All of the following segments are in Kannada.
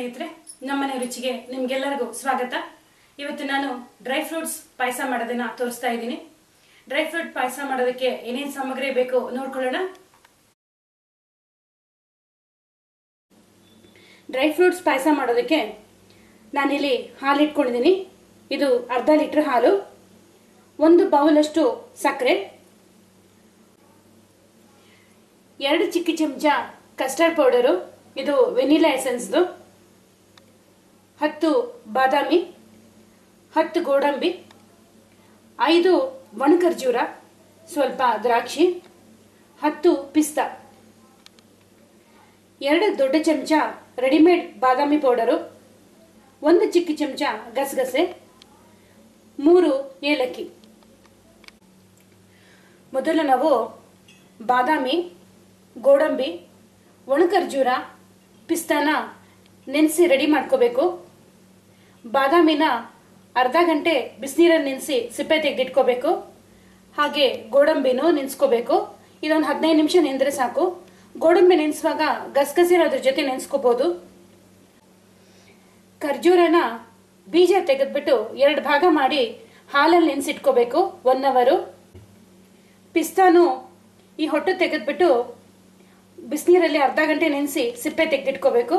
ಸ್ನೇಹಿತರೆ ನಮ್ಮನೆ ರುಚಿಗೆ ನಿಮ್ಗೆಲ್ಲರಿಗೂ ಸ್ವಾಗತ ಇವತ್ತು ನಾನು ಡ್ರೈ ಫ್ರೂಟ್ಸ್ ಪಾಯಸ ಮಾಡೋದನ್ನ ತೋರಿಸ್ತಾ ಇದ್ದೀನಿ ಡ್ರೈ ಫ್ರೂಟ್ ಪಾಯಸ ಮಾಡೋದಕ್ಕೆ ಏನೇನು ಸಾಮಗ್ರಿ ಬೇಕು ನೋಡ್ಕೊಳ್ಳೋಣ ಡ್ರೈ ಫ್ರೂಟ್ಸ್ ಪಾಯಸ ಮಾಡೋದಕ್ಕೆ ನಾನಿಲ್ಲಿ ಹಾಲು ಇಟ್ಕೊಂಡಿದ್ದೀನಿ ಇದು ಅರ್ಧ ಲೀಟ್ರ್ ಹಾಲು ಒಂದು ಬೌಲಷ್ಟು ಸಕ್ಕರೆ ಎರಡು ಚಿಕ್ಕ ಚಮಚ ಕಸ್ಟರ್ಡ್ ಪೌಡರು ಇದು ವೆನಿಲಾ ಎಸೆನ್ಸ್ದು ಹತ್ತು ಬಾದಾಮಿ ಹತ್ತು ಗೋಡಂಬಿ ಐದು ಒಣಖರ್ಜೂರ ಸ್ವಲ್ಪ ದ್ರಾಕ್ಷಿ ಹತ್ತು ಪಿಸ್ತಾ ಎರಡು ದೊಡ್ಡ ಚಮಚ ರೆಡಿಮೇಡ್ ಬಾದಾಮಿ ಪೌಡರು ಒಂದು ಚಿಕ್ಕ ಚಮಚ ಗಸಗಸೆ ಮೂರು ಏಲಕ್ಕಿ ಮೊದಲು ನಾವು ಬಾದಾಮಿ ಗೋಡಂಬಿ ಒಣಖರ್ಜೂರ ಪಿಸ್ತಾನ ನೆನೆಸಿ ರೆಡಿ ಮಾಡ್ಕೋಬೇಕು ಬಾದಾಮಿನ ಅರ್ಧ ಗಂಟೆ ಬಿಸಿನೀರಲ್ಲಿ ನೆನೆಸಿ ಸಿಪ್ಪೆ ತೆಗೆದಿಟ್ಕೋಬೇಕು ಹಾಗೆ ಗೋಡಂಬಿನೂ ನೆನೆಸ್ಕೋಬೇಕು ಇದೊಂದು ಹದಿನೈದು ನಿಮಿಷ ನೆಂದರೆ ಸಾಕು ಗೋಡಂಬಿ ನೆನೆಸುವಾಗ ಗಸಗಸಿನ ಅದ್ರ ಜೊತೆ ನೆನೆಸ್ಕೋಬಹುದು ಖರ್ಜೂರನ ಬೀಜ ತೆಗೆದ್ಬಿಟ್ಟು ಎರಡು ಭಾಗ ಮಾಡಿ ಹಾಲಲ್ಲಿ ನೆನೆಸಿಟ್ಕೋಬೇಕು ಒನ್ ಅವರು ಪಿಸ್ತಾನು ಈ ಹೊಟ್ಟು ತೆಗೆದ್ಬಿಟ್ಟು ಬಿಸಿನೀರಲ್ಲಿ ಅರ್ಧ ಗಂಟೆ ನೆನೆಸಿ ಸಿಪ್ಪೆ ತೆಗೆದಿಟ್ಕೋಬೇಕು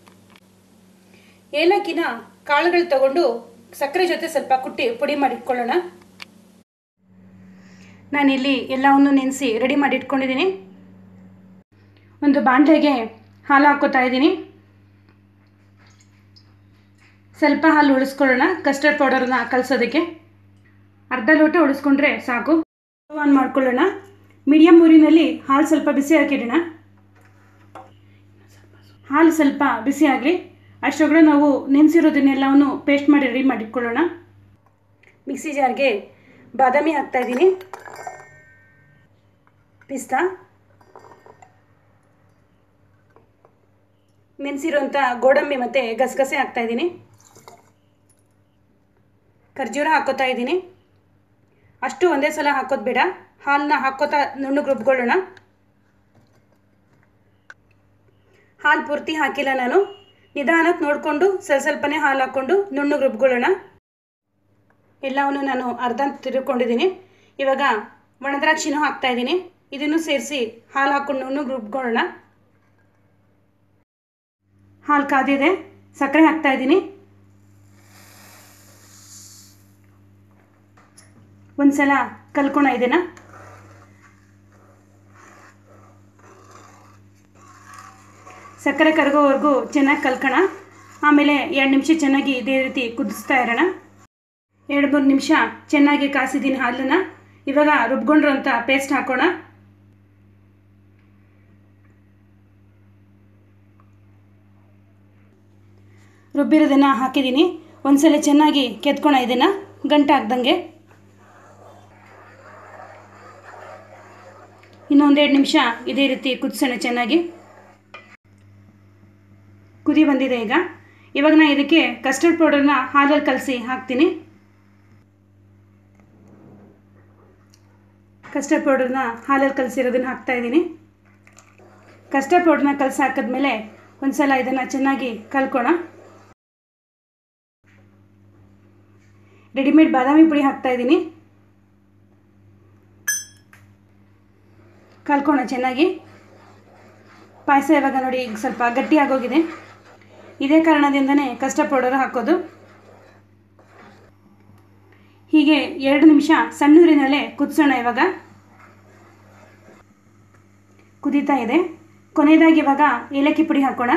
ಏಲಕ್ಕಿನ ಕಾಳುಗಳು ತಗೊಂಡು ಸಕ್ಕರೆ ಜೊತೆ ಸ್ವಲ್ಪ ಕುಟ್ಟಿ ಪುಡಿ ಮಾಡಿ ಇಟ್ಕೊಳ್ಳೋಣ ನಾನಿಲ್ಲಿ ಎಲ್ಲವನ್ನು ನೆನೆಸಿ ರೆಡಿ ಮಾಡಿ ಇಟ್ಕೊಂಡಿದ್ದೀನಿ ಒಂದು ಬಾಣಲೆಗೆ ಹಾಲು ಹಾಕೋತಾ ಇದ್ದೀನಿ ಸ್ವಲ್ಪ ಹಾಲು ಉಳಿಸ್ಕೊಳ್ಳೋಣ ಕಸ್ಟರ್ಡ್ ಪೌಡರ್ನ ಕಲಸೋದಕ್ಕೆ ಅರ್ಧ ಲೋಟ ಉಳಿಸ್ಕೊಂಡ್ರೆ ಸಾಕು ಆನ್ ಮಾಡ್ಕೊಳ್ಳೋಣ ಮೀಡಿಯಂ ಊರಿನಲ್ಲಿ ಹಾಲು ಸ್ವಲ್ಪ ಬಿಸಿ ಹಾಕಿಡೋಣ ಹಾಲು ಸ್ವಲ್ಪ ಬಿಸಿ ಆಗಲಿ ಅಷ್ಟೊಳಗಡೆ ನಾವು ನೆನೆಸಿರೋದನ್ನೆಲ್ಲವನ್ನು ಪೇಸ್ಟ್ ಮಾಡಿ ರೆಡಿ ಮಾಡಿಟ್ಕೊಳ್ಳೋಣ ಮಿಕ್ಸಿ ಜಾರ್ಗೆ ಬಾದಾಮಿ ಹಾಕ್ತಾ ಇದ್ದೀನಿ ಪಿಸ್ತಾ ನೆನೆಸಿರೋಂಥ ಗೋಡಂಬಿ ಮತ್ತು ಗಸಗಸೆ ಹಾಕ್ತಾ ಇದ್ದೀನಿ ಖರ್ಜೂರ ಹಾಕೋತಾ ಇದ್ದೀನಿ ಅಷ್ಟು ಒಂದೇ ಸಲ ಹಾಕೋದು ಬೇಡ ಹಾಲನ್ನ ಹಾಕೋತಾ ನುಣ್ಣಗೆ ರುಬ್ಕೊಳ್ಳೋಣ ಹಾಲು ಪೂರ್ತಿ ಹಾಕಿಲ್ಲ ನಾನು ನಿಧಾನಕ್ಕೆ ನೋಡಿಕೊಂಡು ಸ್ವಲ್ಪ ಸ್ವಲ್ಪನೇ ಹಾಲು ಹಾಕ್ಕೊಂಡು ನುಣ್ಣಗೆ ರುಬ್ಕೊಳ್ಳೋಣ ಎಲ್ಲವನ್ನು ನಾನು ಅರ್ಧ ತಿರುಕೊಂಡಿದ್ದೀನಿ ಇವಾಗ ಒಣದ್ರಾಕ್ಷಿನೂ ಹಾಕ್ತಾ ಇದ್ದೀನಿ ಇದನ್ನು ಸೇರಿಸಿ ಹಾಲು ಹಾಕ್ಕೊಂಡು ನುಣ್ಣಗೆ ರುಬ್ಕೊಳ್ಳೋಣ ಹಾಲು ಕಾದಿದೆ ಸಕ್ಕರೆ ಹಾಕ್ತಾ ಇದ್ದೀನಿ ಒಂದು ಸಲ ಕಲ್ಕೊಳ ಇದನ್ನ ಸಕ್ಕರೆ ಕರಗೋವರೆಗೂ ಚೆನ್ನಾಗಿ ಕಲ್ಕೋಣ ಆಮೇಲೆ ಎರಡು ನಿಮಿಷ ಚೆನ್ನಾಗಿ ಇದೇ ರೀತಿ ಕುದಿಸ್ತಾ ಇರೋಣ ಎರಡು ಮೂರು ನಿಮಿಷ ಚೆನ್ನಾಗಿ ಕಾಸಿದ್ದೀನಿ ಹಾಲನ್ನು ಇವಾಗ ರುಬ್ಕೊಂಡಿರೋಂಥ ಪೇಸ್ಟ್ ಹಾಕೋಣ ರುಬ್ಬಿರೋದನ್ನು ಹಾಕಿದ್ದೀನಿ ಒಂದ್ಸಲ ಚೆನ್ನಾಗಿ ಕೆತ್ಕೊಳ ಇದನ್ನು ಗಂಟು ಹಾಕ್ದಂಗೆ ಇನ್ನೊಂದೆರಡು ನಿಮಿಷ ಇದೇ ರೀತಿ ಕುದಿಸೋಣ ಚೆನ್ನಾಗಿ ಕುದಿ ಬಂದಿದೆ ಈಗ ಇವಾಗ ನಾನು ಇದಕ್ಕೆ ಕಸ್ಟರ್ಡ್ ಪೌಡರ್ನ ಹಾಲಲ್ಲಿ ಕಲಸಿ ಹಾಕ್ತೀನಿ ಕಸ್ಟರ್ಡ್ ಪೌಡರ್ನ ಹಾಲಲ್ಲಿ ಕಲಸಿರೋದನ್ನ ಹಾಕ್ತಾ ಇದ್ದೀನಿ ಕಸ್ಟರ್ಡ್ ಪೌಡರ್ನ ಕಲಸಿ ಹಾಕಿದ್ಮೇಲೆ ಒಂದು ಸಲ ಇದನ್ನು ಚೆನ್ನಾಗಿ ಕಲ್ಕೋಣ ರೆಡಿಮೇಡ್ ಬಾದಾಮಿ ಪುಡಿ ಹಾಕ್ತಾ ಇದ್ದೀನಿ ಕಲ್ಕೋಣ ಚೆನ್ನಾಗಿ ಪಾಯಸ ಇವಾಗ ನೋಡಿ ಈಗ ಸ್ವಲ್ಪ ಗಟ್ಟಿ ಆಗೋಗಿದೆ ಇದೇ ಕಾರಣದಿಂದನೇ ಕಷ್ಟ ಪೌಡರ್ ಹಾಕೋದು ಹೀಗೆ ಎರಡು ನಿಮಿಷ ಸಣ್ಣೂರಿನಲ್ಲೇ ಕುದಿಸೋಣ ಇವಾಗ ಕುದೀತಾ ಇದೆ ಕೊನೆಯದಾಗಿ ಇವಾಗ ಏಲಕ್ಕಿ ಪುಡಿ ಹಾಕೋಣ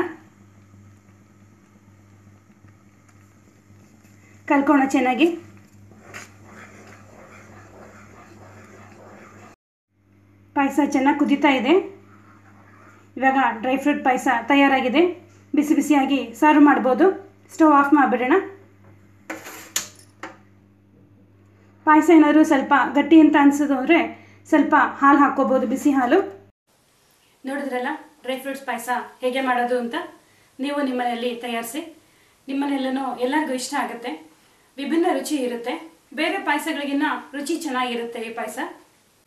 ಕಲ್ಕೋಣ ಚೆನ್ನಾಗಿ ಪಾಯಸ ಚೆನ್ನಾಗಿ ಕುದೀತಾ ಇದೆ ಇವಾಗ ಡ್ರೈ ಫ್ರೂಟ್ ಪಾಯಸ ತಯಾರಾಗಿದೆ ಬಿಸಿ ಬಿಸಿಯಾಗಿ ಸರ್ವ್ ಮಾಡ್ಬೋದು ಸ್ಟವ್ ಆಫ್ ಮಾಡಿಬಿಡೋಣ ಪಾಯಸ ಏನಾದರೂ ಸ್ವಲ್ಪ ಗಟ್ಟಿ ಅಂತ ಅನಿಸೋದು ಅಂದರೆ ಸ್ವಲ್ಪ ಹಾಲು ಹಾಕ್ಕೋಬೋದು ಬಿಸಿ ಹಾಲು ನೋಡಿದ್ರಲ್ಲ ಡ್ರೈ ಫ್ರೂಟ್ಸ್ ಪಾಯಸ ಹೇಗೆ ಮಾಡೋದು ಅಂತ ನೀವು ನಿಮ್ಮನೆಯಲ್ಲಿ ತಯಾರಿಸಿ ನಿಮ್ಮನೆಲ್ಲೂ ಎಲ್ಲರಿಗೂ ಇಷ್ಟ ಆಗುತ್ತೆ ವಿಭಿನ್ನ ರುಚಿ ಇರುತ್ತೆ ಬೇರೆ ಪಾಯಸಗಳಿಗಿನ್ನ ರುಚಿ ಚೆನ್ನಾಗಿರುತ್ತೆ ಈ ಪಾಯಸ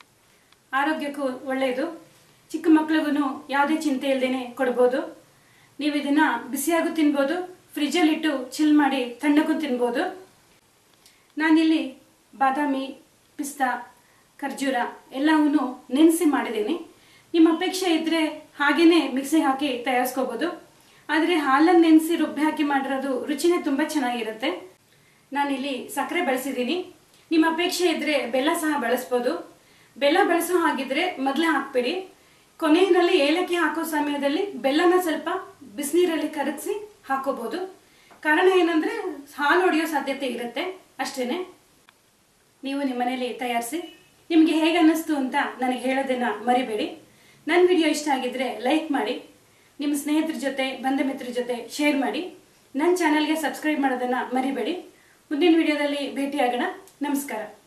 ಆರೋಗ್ಯಕ್ಕೂ ಒಳ್ಳೆಯದು ಚಿಕ್ಕ ಮಕ್ಳಿಗೂ ಯಾವುದೇ ಚಿಂತೆ ಇಲ್ಲದೇನೆ ಕೊಡ್ಬೋದು ನೀವು ಇದನ್ನ ಬಿಸಿಯಾಗೂ ತಿನ್ಬೋದು ಫ್ರಿಜ್ಜಲ್ಲಿಟ್ಟು ಚಿಲ್ ಮಾಡಿ ತಣ್ಣಗೂ ತಿನ್ಬೋದು ನಾನಿಲ್ಲಿ ಬಾದಾಮಿ ಪಿಸ್ತಾ ಖರ್ಜೂರ ಎಲ್ಲವನ್ನೂ ನೆನೆಸಿ ಮಾಡಿದ್ದೀನಿ ನಿಮ್ಮ ಅಪೇಕ್ಷೆ ಇದ್ದರೆ ಹಾಗೇನೆ ಮಿಕ್ಸಿಗೆ ಹಾಕಿ ತಯಾರಿಸ್ಕೋಬೋದು ಆದರೆ ಹಾಲನ್ನು ನೆನೆಸಿ ರುಬ್ಬಿ ಹಾಕಿ ಮಾಡಿರೋದು ರುಚಿನೇ ತುಂಬ ಚೆನ್ನಾಗಿರುತ್ತೆ ನಾನಿಲ್ಲಿ ಸಕ್ಕರೆ ಬಳಸಿದ್ದೀನಿ ನಿಮ್ಮ ಅಪೇಕ್ಷೆ ಇದ್ದರೆ ಬೆಲ್ಲ ಸಹ ಬಳಸ್ಬೋದು ಬೆಲ್ಲ ಬಳಸೋ ಹಾಗಿದ್ರೆ ಮೊದಲೇ ಹಾಕ್ಬಿಡಿ ಕೊನೆಯಲ್ಲಿ ಏಲಕ್ಕಿ ಹಾಕೋ ಸಮಯದಲ್ಲಿ ಬೆಲ್ಲನ ಸ್ವಲ್ಪ ಬಿಸಿನೀರಲ್ಲಿ ಕರಗಿಸಿ ಹಾಕೋಬಹುದು ಕಾರಣ ಏನಂದ್ರೆ ಹಾಲು ಹೊಡೆಯೋ ಸಾಧ್ಯತೆ ಇರುತ್ತೆ ಅಷ್ಟೇನೆ ನೀವು ನಿಮ್ಮ ಮನೇಲಿ ತಯಾರಿಸಿ ನಿಮಗೆ ಹೇಗೆ ಅನ್ನಿಸ್ತು ಅಂತ ನನಗೆ ಹೇಳೋದನ್ನ ಮರಿಬೇಡಿ ನನ್ನ ವಿಡಿಯೋ ಇಷ್ಟ ಆಗಿದ್ರೆ ಲೈಕ್ ಮಾಡಿ ನಿಮ್ಮ ಸ್ನೇಹಿತರ ಜೊತೆ ಬಂಧು ಮಿತ್ರರ ಜೊತೆ ಶೇರ್ ಮಾಡಿ ನನ್ನ ಚಾನಲ್ಗೆ ಸಬ್ಸ್ಕ್ರೈಬ್ ಮಾಡೋದನ್ನ ಮರಿಬೇಡಿ ಮುಂದಿನ ವಿಡಿಯೋದಲ್ಲಿ ಭೇಟಿಯಾಗೋಣ ನಮಸ್ಕಾರ